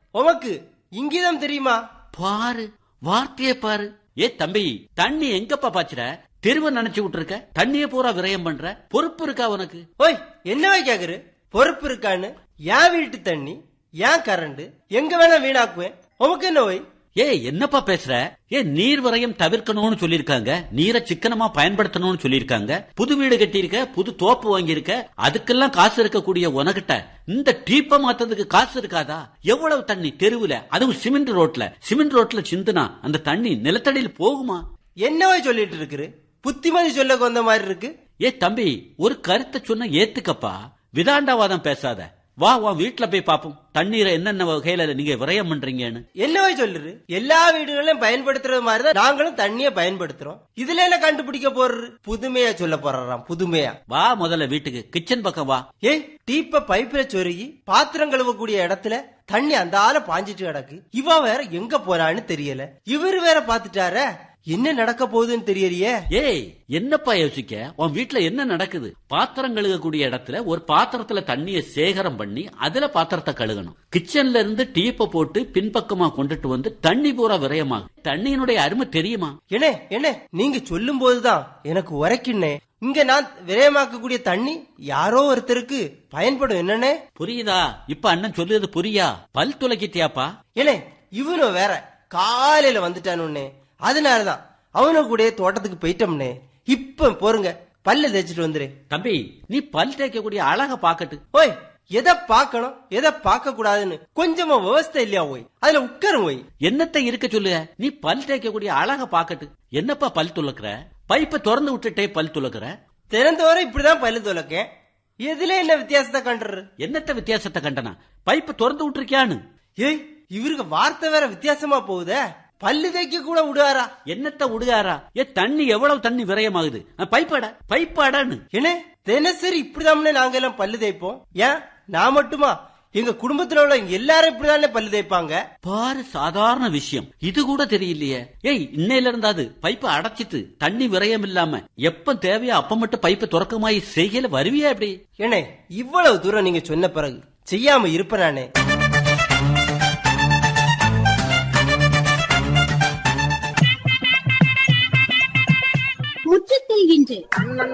உமக்கு இங்கிதம் தெரியுமா பாரு வார்த்தைய பாரு ஏ தம்பி தண்ணி எங்கப்பா பாய்ச்சுற தெருவை நினைச்சு விட்டுருக்க தண்ணிய பூரா விரயம் பண்ற பொறுப்பு இருக்கா உனக்கு ஓய் என்னவா கேக்குற பொறுப்பு இருக்கான்னு என் வீட்டு தண்ணி ஏன் கரண்ட் எங்க வேணா வீணாக்குவேன் உமக்கு என்ன ஓய் ஏ என்னப்பா பேசுற ஏ நீர் விரயம் தவிர்க்கணும்னு சொல்லிருக்காங்க நீரை சிக்கனமா பயன்படுத்தணும்னு சொல்லிருக்காங்க புது வீடு கட்டியிருக்க புது தோப்பு வாங்கியிருக்க அதுக்கெல்லாம் காசு இருக்கக்கூடிய உனகிட்ட இந்த டீப்ப மாத்ததுக்கு காசு இருக்காதா எவ்வளவு தண்ணி தெருவுல அதுவும் சிமெண்ட் ரோட்ல சிமெண்ட் ரோட்ல சிந்துனா அந்த தண்ணி நிலத்தடியில் போகுமா என்னவா சொல்லிட்டு இருக்கிற புத்திமதி சொல்ல வந்த மாதிரி இருக்கு ஏ தம்பி ஒரு கருத்தை சொன்ன ஏத்துக்கப்பா விதாண்டாவாதம் பேசாத வா உன் வீட்டுல போய் பாப்போம் தண்ணீரை என்னென்ன வகையில நீங்க விரயம் பண்றீங்கன்னு என்னவா சொல்லுரு எல்லா வீடுகளையும் பயன்படுத்துறது மாதிரி தான் நாங்களும் தண்ணிய பயன்படுத்துறோம் இதுல என்ன கண்டுபிடிக்க போறது புதுமையா சொல்ல போறாராம் புதுமையா வா முதல்ல வீட்டுக்கு கிச்சன் பக்கம் வா ஏய் டீப்ப பைப்ல சொருகி பாத்திரம் கழுவக்கூடிய இடத்துல தண்ணி அந்த ஆள பாஞ்சிட்டு கிடக்கு இவ வேற எங்க போறான்னு தெரியல இவரு வேற பாத்துட்டார என்ன நடக்க போகுதுன்னு தெரியலையே ஏய் என்னப்பா யோசிக்க உன் வீட்டுல என்ன நடக்குது பாத்திரம் கழுகக்கூடிய இடத்துல ஒரு பாத்திரத்துல தண்ணிய சேகரம் பண்ணி அதுல பாத்திரத்தை கழுகணும் கிச்சன்ல இருந்து டீப்ப போட்டு பின்பக்கமா கொண்டுட்டு வந்து தண்ணி பூரா விரயமாகும் தண்ணியினுடைய அருமை தெரியுமா என்ன என்ன நீங்க சொல்லும் போதுதான் எனக்கு உரைக்கின்னே இங்க நான் விரயமாக்கக்கூடிய தண்ணி யாரோ ஒருத்தருக்கு பயன்படும் என்னன்னே புரியுதா இப்ப அண்ணன் சொல்லுறது புரியா பல் துளைக்கிட்டியாப்பா ஏனே இவனும் வேற காலையில வந்துட்டானுன்னே அதனாலதான் அவனு கூட தோட்டத்துக்கு போயிட்டோம்னே இப்ப போருங்க பல்ல தேய்ச்சிட்டு வந்துரு தம்பி நீ பல் தேய்க்கக்கூடிய அழக பாக்கட்டு ஓய் எதை பார்க்கணும் எதை பார்க்க கூடாதுன்னு கொஞ்சமா விவஸ்தை இல்லையா ஓய் அதுல உட்காரும் ஓய் என்னத்தை இருக்க சொல்லுக நீ பல் தேய்க்கக்கூடிய அழக பாக்கட்டு என்னப்பா பல் துளக்குற பைப்பை திறந்து விட்டுட்டே பல் துளக்குற திறந்தவரை இப்படிதான் பல்லு துலக்கேன் எதுல என்ன வித்தியாசத்தை கண்டுரு என்னத்த வித்தியாசத்தை கண்டனா பைப்பை திறந்து விட்டுருக்கியான்னு ஏய் இவருக்கு வார்த்தை வேற வித்தியாசமா போகுதே பல்லு தேய்க்க கூட விடுவாரா என்னத்த உடுகாரா ஏ தண்ணி எவ்வளவு தண்ணி விரயமாகுது அஹ், பைப்பாடா பைப்பாடான்னு என்ன தினசரி இப்படிதாம்னே நாங்க எல்லாம் பல்லு தேய்ப்போம் ஏன் நான் மட்டுமா எங்க குடும்பத்துல உள்ள எல்லாரும் இப்படிதானே பல்லு தேய்ப்பாங்க பாரு சாதாரண விஷயம் இது கூட தெரியலையே ஏய் இன்னையில இருந்தாது பைப்பை அடைச்சிட்டு தண்ணி விரயம் இல்லாம எப்ப தேவையோ அப்ப மட்டும் பைப்பை துறக்கமாயி செய்யல வருவியா எப்படி என்ன இவ்வளவு தூரம் நீங்க சொன்ன பிறகு செய்யாம இருப்பேனானே முற்றத்தில் இன்று